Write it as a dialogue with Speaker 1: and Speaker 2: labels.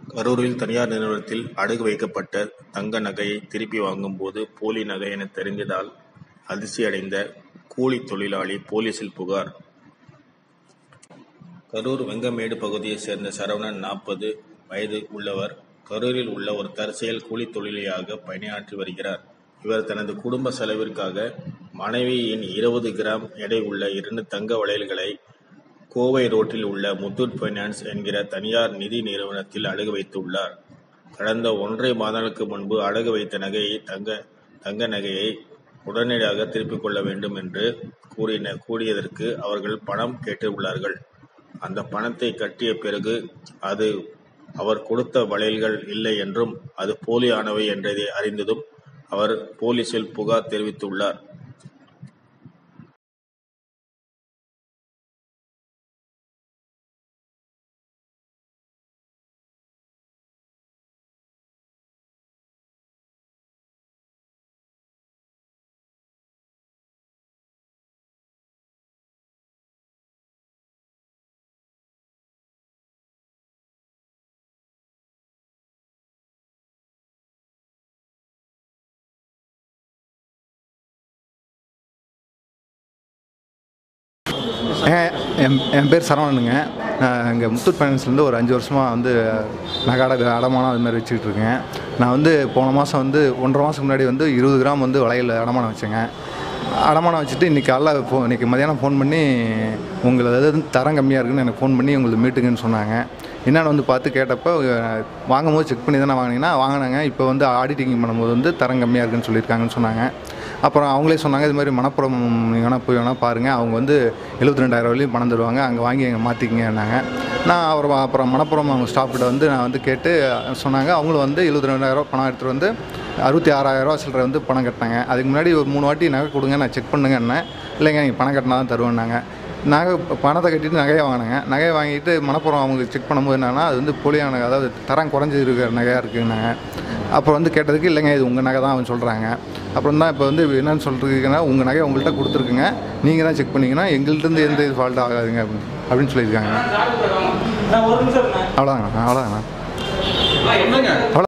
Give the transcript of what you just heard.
Speaker 1: கரூரில் தனியார் நிறுவனத்தில் அடகு வைக்கப்பட்ட தங்க நகையை திருப்பி வாங்கும் போது போலி நகை என தெரிந்ததால் அதிர்ச்சியடைந்த கூலி தொழிலாளி போலீசில் புகார் கரூர் வெங்கமேடு பகுதியைச் சேர்ந்த சரவணன் நாற்பது வயது உள்ளவர் கரூரில் உள்ள ஒரு தற்செயல் கூலி தொழிலாளியாக பணியாற்றி வருகிறார் இவர் தனது குடும்ப செலவிற்காக மனைவியின் இருபது கிராம் எடை உள்ள இரண்டு தங்க வளையல்களை கோவை ரோட்டில் உள்ள முத்தூட் பைனான்ஸ் என்கிற தனியார் நிதி நிறுவனத்தில் அடகு வைத்துள்ளார் கடந்த ஒன்றரை மாதங்களுக்கு முன்பு அடகு வைத்த நகையை தங்க தங்க நகையை உடனடியாக திருப்பிக் கொள்ள வேண்டும் என்று கூறின கூறியதற்கு அவர்கள் பணம் கேட்டுள்ளார்கள் அந்த பணத்தை கட்டிய பிறகு அது அவர் கொடுத்த வளையல்கள் இல்லை என்றும் அது போலியானவை என்றதை அறிந்ததும் அவர் போலீசில் புகார் தெரிவித்துள்ளார்
Speaker 2: ஏன் என் என் பேர் சரவணனுங்க நான் இங்கே முத்தூட் ஃபைனான்ஸ்லேருந்து ஒரு அஞ்சு வருஷமாக வந்து நகை அடகு அடமானம் அது மாதிரி வச்சுக்கிட்டு இருக்கேன் நான் வந்து போன மாதம் வந்து ஒன்றரை மாதத்துக்கு முன்னாடி வந்து இருபது கிராம் வந்து வளையல் அடமானம் வச்சேங்க அடமானம் வச்சுட்டு இன்றைக்கி காலைல ஃபோ இன்றைக்கி மதியானம் ஃபோன் பண்ணி உங்களை அதாவது தரம் கம்மியாக இருக்குன்னு எனக்கு ஃபோன் பண்ணி உங்களுக்கு மீட்டுங்கன்னு சொன்னாங்க என்னென்னு வந்து பார்த்து கேட்டப்போ அஹ், வாங்கும்போது செக் பண்ணி தானே வாங்கினீங்கன்னா வாங்கினாங்க இப்போ வந்து ஆடிட்டிங் பண்ணும்போது வந்து தரம் கம்மியாக இருக்குன்னு சொல்லியிருக்காங்கன்னு சொன்னாங்க அப்புறம் அவங்களே சொன்னாங்க இது மாதிரி மணப்புறம் நீங்கள் வேணால் போய் வேணால் பாருங்கள் அவங்க வந்து எழுபத்தி ரெண்டாயிரம் வரையும் பணம் தருவாங்க அங்கே வாங்கி அங்கே மாற்றிக்கிங்கன்னாங்க நான் அப்புறம் அப்புறம் மணப்புறம் அவங்க ஸ்டாஃப்கிட்ட வந்து நான் வந்து கேட்டு சொன்னாங்க அவங்களும் வந்து எழுபத்தி ரெண்டாயிரம் பணம் எடுத்துகிட்டு வந்து அறுபத்தி ஆறாயிரரூவா சில்லறை வந்து பணம் கட்டினாங்க அதுக்கு முன்னாடி ஒரு மூணு வாட்டி நகை கொடுங்க நான் செக் பண்ணுங்கன்னேன் இல்லைங்க நீங்கள் பணம் கட்டினா தான் தருவேன்னாங்க நகை பணத்தை கட்டிட்டு நகையை வாங்கினாங்க நகையை வாங்கிட்டு மணப்புறம் அவங்க செக் பண்ணும்போது என்னன்னா அது வந்து போலியான நகை அதாவது தரம் குறைஞ்சி இருக்கிற நகையாக இருக்குன்னாங்க அப்புறம் வந்து கேட்டதுக்கு இல்லைங்க இது உங்கள் நகை தான் அவன் சொல்கிறாங்க அப்புறம் தான் இப்போ வந்து என்னன்னு சொல்லிருக்கீங்கன்னா உங்கள் நகையை உங்கள்கிட்ட கொடுத்துருக்குங்க நீங்கள் தான் செக் பண்ணிங்கன்னா எங்கள்கிட்ட எந்த இது ஃபால்ட் ஆகாதுங்க அப்படின்னு அப்படின்னு சொல்லியிருக்காங்க அவ்வளோதாங்கண்ணா அவ்வளோதாங்கண்ணா அவ்வளோ